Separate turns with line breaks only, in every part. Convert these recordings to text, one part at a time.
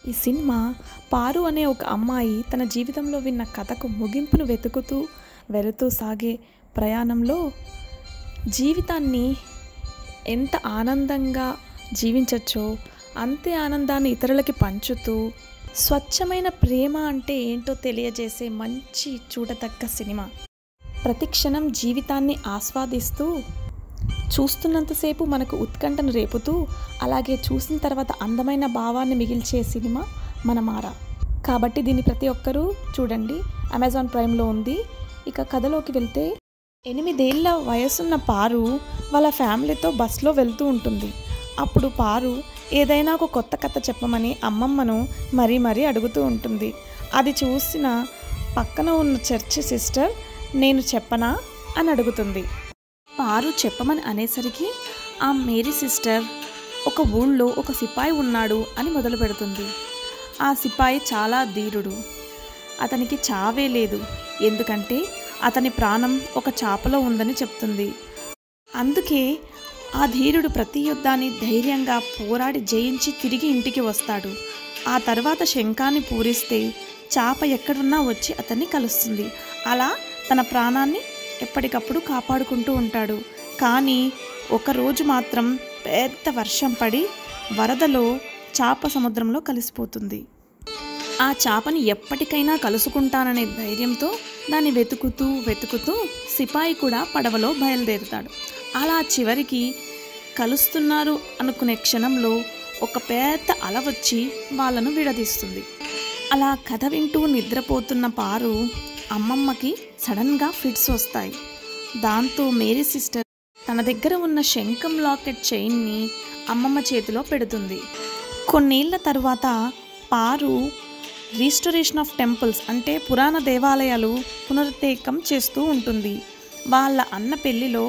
ఈ సినిమా పారు అనే ఒక అమ్మాయి తన జీవితంలో విన్న కథకు ముగింపును వెతుకుతూ వెళుతూ సాగే ప్రయాణంలో జీవితాన్ని ఎంత ఆనందంగా జీవించచ్చో అంతే ఆనందాన్ని ఇతరులకి పంచుతూ స్వచ్ఛమైన ప్రేమ అంటే ఏంటో తెలియజేసే మంచి చూడతగ్గ సినిమా ప్రతి క్షణం జీవితాన్ని ఆస్వాదిస్తూ చూస్తున్నంతసేపు మనకు ఉత్కంఠను రేపుతూ అలాగే చూసిన తర్వాత అందమైన భావాన్ని మిగిల్చే సినిమా మన మారా కాబట్టి దీన్ని ప్రతి ఒక్కరూ చూడండి అమెజాన్ ప్రైమ్లో ఉంది ఇక కథలోకి వెళ్తే ఎనిమిదేళ్ల వయసున్న పారు వాళ్ళ ఫ్యామిలీతో బస్లో వెళ్తూ ఉంటుంది అప్పుడు పారు ఏదైనా ఒక కొత్త కథ చెప్పమని అమ్మమ్మను మరీ మరీ అడుగుతూ ఉంటుంది అది చూసిన పక్కన ఉన్న చర్చి సిస్టర్ నేను చెప్పనా అని అడుగుతుంది పారు చెప్పమని అనేసరికి ఆ మేరీ సిస్టర్ ఒక ఊళ్ళో ఒక సిపాయి ఉన్నాడు అని మొదలు పెడుతుంది ఆ సిపాయి చాలా ధీరుడు అతనికి చావే లేదు ఎందుకంటే అతని ప్రాణం ఒక చాపలో ఉందని చెప్తుంది అందుకే ఆ ధీరుడు ప్రతి యుద్ధాన్ని ధైర్యంగా పోరాడి జయించి తిరిగి ఇంటికి వస్తాడు ఆ తర్వాత శంఖాన్ని పూరిస్తే చాప ఎక్కడున్నా వచ్చి అతన్ని కలుస్తుంది అలా తన ప్రాణాన్ని ఎప్పటికప్పుడు కాపాడుకుంటూ ఉంటాడు కానీ ఒకరోజు మాత్రం పెద్ద వర్షం పడి వరదలో చాప సముద్రంలో కలిసిపోతుంది ఆ చాపని ఎప్పటికైనా కలుసుకుంటాననే ధైర్యంతో దాన్ని వెతుకుతూ వెతుకుతూ సిపాయి కూడా పడవలో బయలుదేరుతాడు అలా చివరికి కలుస్తున్నారు అనుకునే క్షణంలో ఒక పెద్ద అల వచ్చి వాళ్ళను విడదీస్తుంది అలా కథ వింటూ నిద్రపోతున్న పారు అమ్మమ్మకి సడన్గా ఫిట్స్ వస్తాయి దాంతో మేరీ సిస్టర్ తన దగ్గర ఉన్న శంఖం లాకెట్ చైన్ని అమ్మమ్మ చేతిలో పెడుతుంది కొన్నేళ్ల తర్వాత పారు రీస్టోరేషన్ ఆఫ్ టెంపుల్స్ అంటే పురాణ దేవాలయాలు పునరుద్ధేకం చేస్తూ ఉంటుంది వాళ్ళ అన్న పెళ్లిలో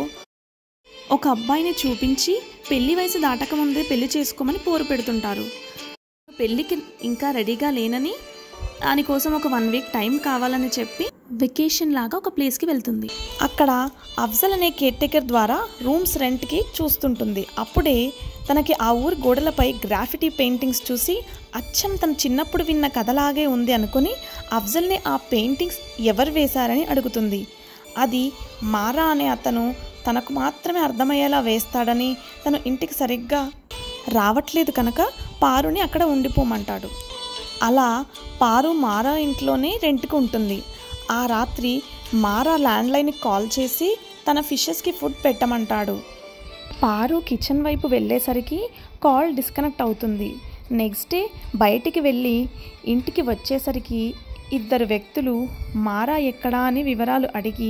ఒక అబ్బాయిని చూపించి పెళ్లి వయసు దాటకముందే పెళ్లి చేసుకోమని పోరు పెడుతుంటారు పెళ్ళికి ఇంకా రెడీగా లేనని దానికోసం ఒక వన్ వీక్ టైం కావాలని చెప్పి వెకేషన్ లాగా ఒక ప్లేస్కి వెళ్తుంది అక్కడ అఫ్జల్ అనే కేర్ టేకర్ ద్వారా రూమ్స్ రెంట్కి చూస్తుంటుంది అప్పుడే తనకి ఆ ఊరి గోడలపై గ్రాఫిటీ పెయింటింగ్స్ చూసి అచ్చం తన చిన్నప్పుడు విన్న కథలాగే ఉంది అనుకుని అఫ్జల్ని ఆ పెయింటింగ్స్ ఎవరు వేశారని అడుగుతుంది అది మారా అనే అతను తనకు మాత్రమే అర్థమయ్యేలా వేస్తాడని తను ఇంటికి సరిగ్గా రావట్లేదు కనుక పారుని అక్కడ ఉండిపోమంటాడు అలా పారు మారా ఇంట్లోనే రెంట్కి ఉంటుంది ఆ రాత్రి మారా ల్యాండ్లైన్కి కాల్ చేసి తన ఫిషెస్కి ఫుడ్ పెట్టమంటాడు పారు కిచెన్ వైపు వెళ్ళేసరికి కాల్ డిస్కనెక్ట్ అవుతుంది నెక్స్ట్ డే బయటికి వెళ్ళి ఇంటికి వచ్చేసరికి ఇద్దరు వ్యక్తులు మారా ఎక్కడా అని వివరాలు అడిగి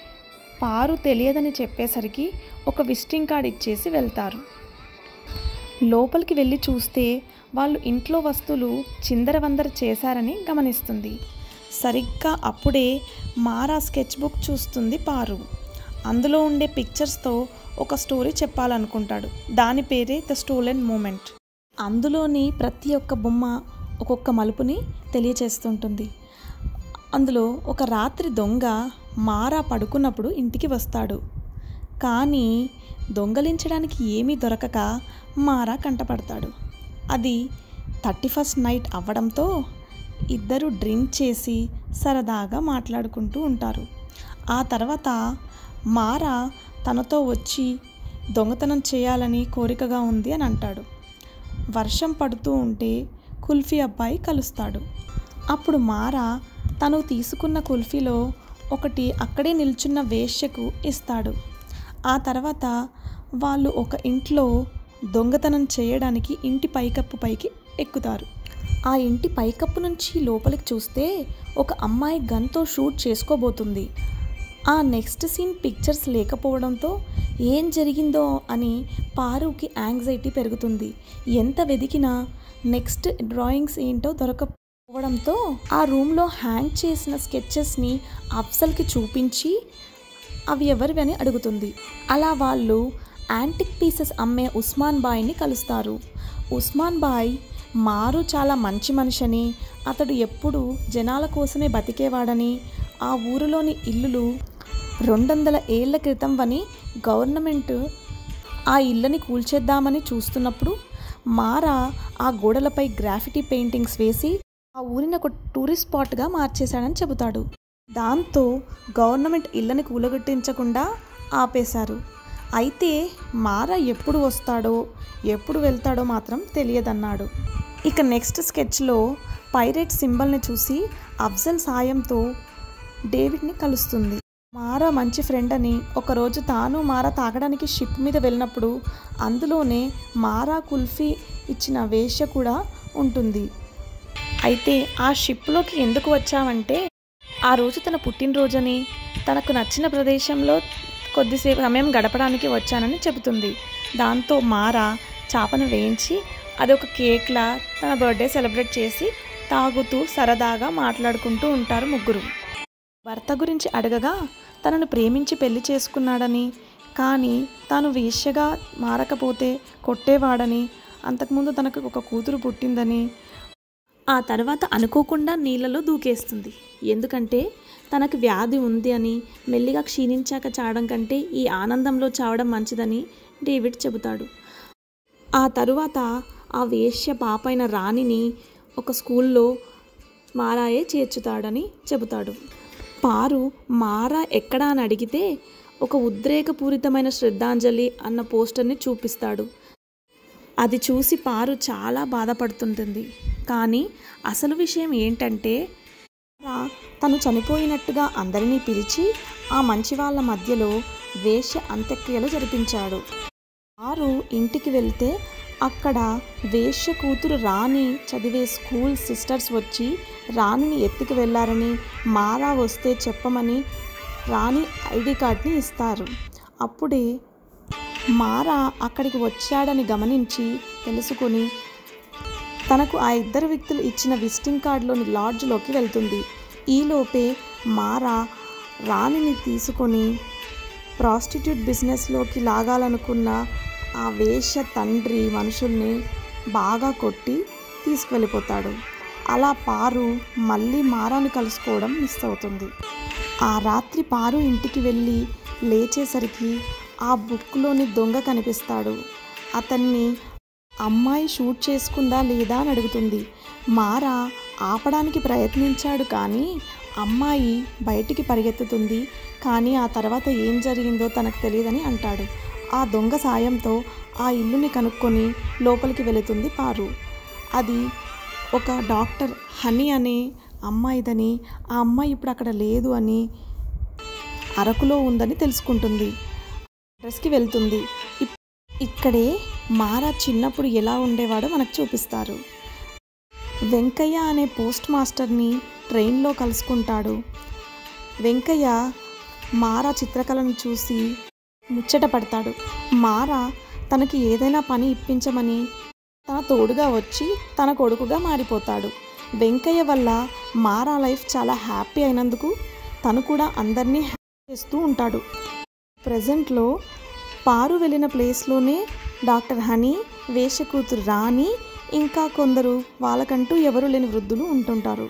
పారు తెలియదని చెప్పేసరికి ఒక విజిటింగ్ కార్డ్ ఇచ్చేసి వెళ్తారు లోపలికి వెళ్ళి చూస్తే వాళ్ళు ఇంట్లో వస్తువులు చిందరవందర చేశారని గమనిస్తుంది సరిగ్గా అప్పుడే మారా స్కెచ్ బుక్ చూస్తుంది పారు అందులో ఉండే పిక్చర్స్తో ఒక స్టోరీ చెప్పాలనుకుంటాడు దాని పేరే ద స్టోలెన్ మూమెంట్ అందులోని ప్రతి ఒక్క బొమ్మ ఒక్కొక్క మలుపుని తెలియచేస్తుంటుంది అందులో ఒక రాత్రి దొంగ మారా పడుకున్నప్పుడు ఇంటికి వస్తాడు కానీ దొంగలించడానికి ఏమీ దొరకక మారా కంటపడతాడు అది థర్టీ ఫస్ట్ నైట్ అవ్వడంతో ఇద్దరు డ్రింక్ చేసి సరదాగా మాట్లాడుకుంటూ ఉంటారు ఆ తర్వాత మారా తనతో వచ్చి దొంగతనం చేయాలని కోరికగా ఉంది అని అంటాడు వర్షం పడుతూ ఉంటే కుల్ఫీ అబ్బాయి కలుస్తాడు అప్పుడు మారా తను తీసుకున్న కుల్ఫీలో ఒకటి అక్కడే నిల్చున్న వేశ్యకు ఇస్తాడు ఆ తర్వాత వాళ్ళు ఒక ఇంట్లో దొంగతనం చేయడానికి ఇంటి పైకప్పు పైకి ఎక్కుతారు ఆ ఇంటి పైకప్పు నుంచి లోపలికి చూస్తే ఒక అమ్మాయి గన్తో షూట్ చేసుకోబోతుంది ఆ నెక్స్ట్ సీన్ పిక్చర్స్ లేకపోవడంతో ఏం జరిగిందో అని పారుకి యాంగ్జైటీ పెరుగుతుంది ఎంత వెతికినా నెక్స్ట్ డ్రాయింగ్స్ ఏంటో దొరకపోవడంతో ఆ రూమ్లో హ్యాంగ్ చేసిన స్కెచెస్ని అఫ్సల్కి చూపించి అవి ఎవరివి అని అడుగుతుంది అలా వాళ్ళు యాంటిక్ పీసెస్ అమ్మే ఉస్మాన్ బాయ్ని కలుస్తారు ఉస్మాన్ బాయ్ మారు చాలా మంచి మనిషని అతడు ఎప్పుడు జనాల కోసమే బతికేవాడని ఆ ఊరిలోని ఇల్లులు రెండొందల ఏళ్ల క్రితం వని గవర్నమెంట్ ఆ ఇళ్ళని కూల్చేద్దామని చూస్తున్నప్పుడు మారా ఆ గోడలపై గ్రాఫిటీ పెయింటింగ్స్ వేసి ఆ ఊరిని ఒక టూరిస్ట్ స్పాట్గా మార్చేశాడని చెబుతాడు దాంతో గవర్నమెంట్ ఇళ్ళని కూలగొట్టించకుండా ఆపేశారు అయితే మారా ఎప్పుడు వస్తాడో ఎప్పుడు వెళ్తాడో మాత్రం తెలియదన్నాడు ఇక నెక్స్ట్ స్కెచ్లో పైరేట్ సింబల్ని చూసి అఫ్జల్ సాయంతో డేవిడ్ని కలుస్తుంది మారా మంచి ఫ్రెండ్ అని ఒకరోజు తాను మారా తాగడానికి షిప్ మీద వెళ్ళినప్పుడు అందులోనే మారా కుల్ఫీ ఇచ్చిన వేష్య కూడా ఉంటుంది అయితే ఆ షిప్లోకి ఎందుకు వచ్చామంటే ఆ రోజు తన పుట్టినరోజని తనకు నచ్చిన ప్రదేశంలో కొద్దిసేపు సమయం గడపడానికి వచ్చానని చెబుతుంది దాంతో మారా చేపను వేయించి అది ఒక కేక్లా తన బర్త్డే సెలబ్రేట్ చేసి తాగుతూ సరదాగా మాట్లాడుకుంటూ ఉంటారు ముగ్గురు భర్త గురించి అడగగా తనను ప్రేమించి పెళ్లి చేసుకున్నాడని కానీ తాను వేశ్యగా మారకపోతే కొట్టేవాడని అంతకుముందు తనకు ఒక కూతురు పుట్టిందని ఆ తర్వాత అనుకోకుండా నీళ్ళలో దూకేస్తుంది ఎందుకంటే తనకు వ్యాధి ఉంది అని మెల్లిగా క్షీణించాక చావడం కంటే ఈ ఆనందంలో చావడం మంచిదని డేవిడ్ చెబుతాడు ఆ తరువాత ఆ వేశ్య పాపైన రాణిని ఒక స్కూల్లో మారాయే చేర్చుతాడని చెబుతాడు పారు మారా ఎక్కడా అని అడిగితే ఒక ఉద్రేకపూరితమైన శ్రద్ధాంజలి అన్న పోస్టర్ని చూపిస్తాడు అది చూసి పారు చాలా బాధపడుతుంటుంది కానీ అసలు విషయం ఏంటంటే రా తను చనిపోయినట్టుగా అందరినీ పిలిచి ఆ మంచి వాళ్ళ మధ్యలో వేశ్య అంత్యక్రియలు జరిపించాడు ఆరు ఇంటికి వెళ్తే అక్కడ వేశ్య కూతురు రాణి చదివే స్కూల్ సిస్టర్స్ వచ్చి రాణిని ఎత్తుకు వెళ్ళారని మారా వస్తే చెప్పమని రాణి ఐడి కార్డ్ని ఇస్తారు అప్పుడే మారా అక్కడికి వచ్చాడని గమనించి తెలుసుకొని తనకు ఆ ఇద్దరు వ్యక్తులు ఇచ్చిన విజిటింగ్ కార్డులోని లాడ్జ్లోకి వెళ్తుంది ఈలోపే మారా రాణిని తీసుకొని ప్రాస్టిట్యూట్ బిజినెస్లోకి లాగాలనుకున్న ఆ వేష తండ్రి మనుషుల్ని బాగా కొట్టి తీసుకువెళ్ళిపోతాడు అలా పారు మళ్ళీ మారాను కలుసుకోవడం మిస్ అవుతుంది ఆ రాత్రి పారు ఇంటికి వెళ్ళి లేచేసరికి ఆ బుక్లోని దొంగ కనిపిస్తాడు అతన్ని అమ్మాయి షూట్ చేసుకుందా లేదా అని అడుగుతుంది మారా ఆపడానికి ప్రయత్నించాడు కానీ అమ్మాయి బయటికి పరిగెత్తుతుంది కానీ ఆ తర్వాత ఏం జరిగిందో తనకు తెలియదని అంటాడు ఆ దొంగ సాయంతో ఆ ఇల్లుని కనుక్కొని లోపలికి వెళుతుంది పారు అది ఒక డాక్టర్ హనీ అనే అమ్మాయిదని ఆ అమ్మాయి ఇప్పుడు అక్కడ లేదు అని అరకులో ఉందని తెలుసుకుంటుంది అడ్రస్కి వెళ్తుంది ఇప్- ఇక్కడే మారా చిన్నప్పుడు ఎలా ఉండేవాడో మనకు చూపిస్తారు వెంకయ్య అనే పోస్ట్ మాస్టర్ని ట్రైన్లో కలుసుకుంటాడు వెంకయ్య మారా చిత్రకళను చూసి ముచ్చట పడతాడు మారా తనకి ఏదైనా పని ఇప్పించమని తన తోడుగా వచ్చి తన కొడుకుగా మారిపోతాడు వెంకయ్య వల్ల మారా లైఫ్ చాలా హ్యాపీ అయినందుకు తను కూడా అందరినీ హ్యాపీ చేస్తూ ఉంటాడు ప్రజెంట్లో పారు వెళ్ళిన ప్లేస్లోనే డాక్టర్ హనీ వేషకూతురు రాణి ఇంకా కొందరు వాళ్ళకంటూ ఎవరు లేని వృద్ధులు ఉంటుంటారు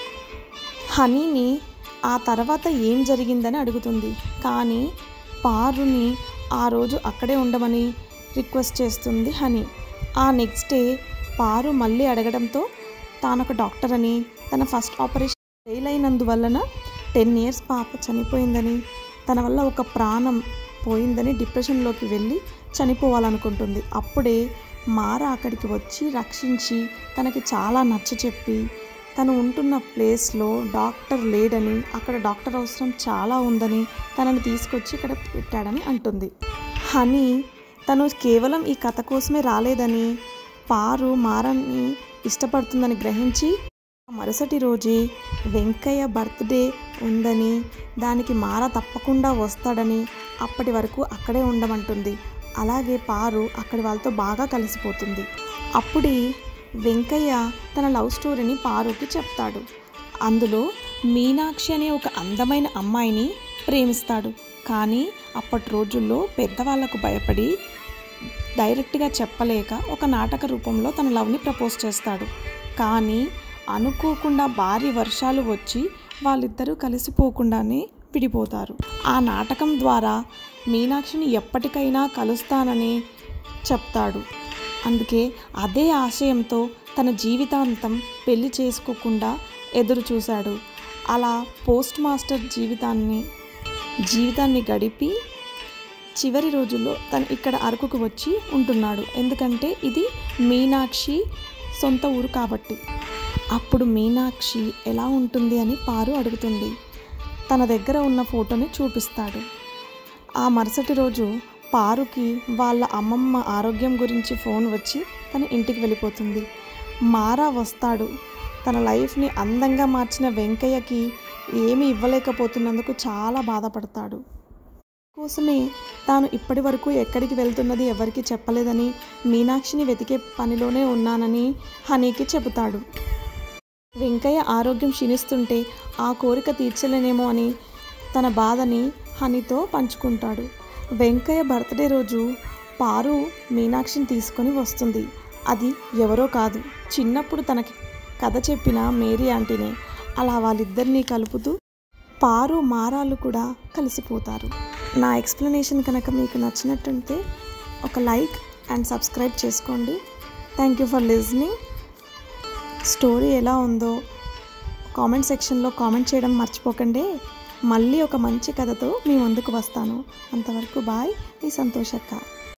హనీని ఆ తర్వాత ఏం జరిగిందని అడుగుతుంది కానీ పారుని ఆ రోజు అక్కడే ఉండమని రిక్వెస్ట్ చేస్తుంది హనీ ఆ నెక్స్ట్ డే పారు మళ్ళీ అడగడంతో తానొక డాక్టర్ అని తన ఫస్ట్ ఆపరేషన్ ఫెయిల్ అయినందువలన టెన్ ఇయర్స్ పాప చనిపోయిందని తన వల్ల ఒక ప్రాణం పోయిందని డిప్రెషన్లోకి వెళ్ళి చనిపోవాలనుకుంటుంది అప్పుడే మార అక్కడికి వచ్చి రక్షించి తనకి చాలా నచ్చ చెప్పి తను ఉంటున్న ప్లేస్లో డాక్టర్ లేడని అక్కడ డాక్టర్ అవసరం చాలా ఉందని తనని తీసుకొచ్చి ఇక్కడ పెట్టాడని అంటుంది హనీ తను కేవలం ఈ కథ కోసమే రాలేదని పారు మారని ఇష్టపడుతుందని గ్రహించి మరుసటి రోజే వెంకయ్య బర్త్డే ఉందని దానికి మార తప్పకుండా వస్తాడని అప్పటి వరకు అక్కడే ఉండమంటుంది అలాగే పారు అక్కడి వాళ్ళతో బాగా కలిసిపోతుంది అప్పుడే వెంకయ్య తన లవ్ స్టోరీని పారుకి చెప్తాడు అందులో మీనాక్షి అనే ఒక అందమైన అమ్మాయిని ప్రేమిస్తాడు కానీ అప్పటి రోజుల్లో పెద్దవాళ్లకు భయపడి డైరెక్ట్గా చెప్పలేక ఒక నాటక రూపంలో తన లవ్ని ప్రపోజ్ చేస్తాడు కానీ అనుకోకుండా భారీ వర్షాలు వచ్చి వాళ్ళిద్దరూ కలిసిపోకుండానే విడిపోతారు ఆ నాటకం ద్వారా మీనాక్షిని ఎప్పటికైనా కలుస్తానని చెప్తాడు అందుకే అదే ఆశయంతో తన జీవితాంతం పెళ్లి చేసుకోకుండా ఎదురు చూశాడు అలా పోస్ట్ మాస్టర్ జీవితాన్ని జీవితాన్ని గడిపి చివరి రోజుల్లో తను ఇక్కడ అరకుకు వచ్చి ఉంటున్నాడు ఎందుకంటే ఇది మీనాక్షి సొంత ఊరు కాబట్టి అప్పుడు మీనాక్షి ఎలా ఉంటుంది అని పారు అడుగుతుంది తన దగ్గర ఉన్న ఫోటోని చూపిస్తాడు ఆ మరుసటి రోజు పారుకి వాళ్ళ అమ్మమ్మ ఆరోగ్యం గురించి ఫోన్ వచ్చి తన ఇంటికి వెళ్ళిపోతుంది మారా వస్తాడు తన లైఫ్ని అందంగా మార్చిన వెంకయ్యకి ఏమీ ఇవ్వలేకపోతున్నందుకు చాలా బాధపడతాడు కోసమే తాను ఇప్పటి వరకు ఎక్కడికి వెళ్తున్నది ఎవరికి చెప్పలేదని మీనాక్షిని వెతికే పనిలోనే ఉన్నానని హనీకి చెబుతాడు వెంకయ్య ఆరోగ్యం క్షీణిస్తుంటే ఆ కోరిక తీర్చలేనేమో అని తన బాధని హనీతో పంచుకుంటాడు వెంకయ్య బర్త్డే రోజు పారు మీనాక్షిని తీసుకొని వస్తుంది అది ఎవరో కాదు చిన్నప్పుడు తనకి కథ చెప్పిన మేరీ ఆంటీనే అలా వాళ్ళిద్దరినీ కలుపుతూ పారు మారాలు కూడా కలిసిపోతారు నా ఎక్స్ప్లెనేషన్ కనుక మీకు నచ్చినట్టుంటే ఒక లైక్ అండ్ సబ్స్క్రైబ్ చేసుకోండి thank you for listening story ఎలా ఉందో కామెంట్ సెక్షన్లో కామెంట్ చేయడం మర్చిపోకండి మళ్ళీ ఒక మంచి కథతో మీ ముందుకు వస్తాను అంతవరకు బాయ్ మీ సంతోషక్క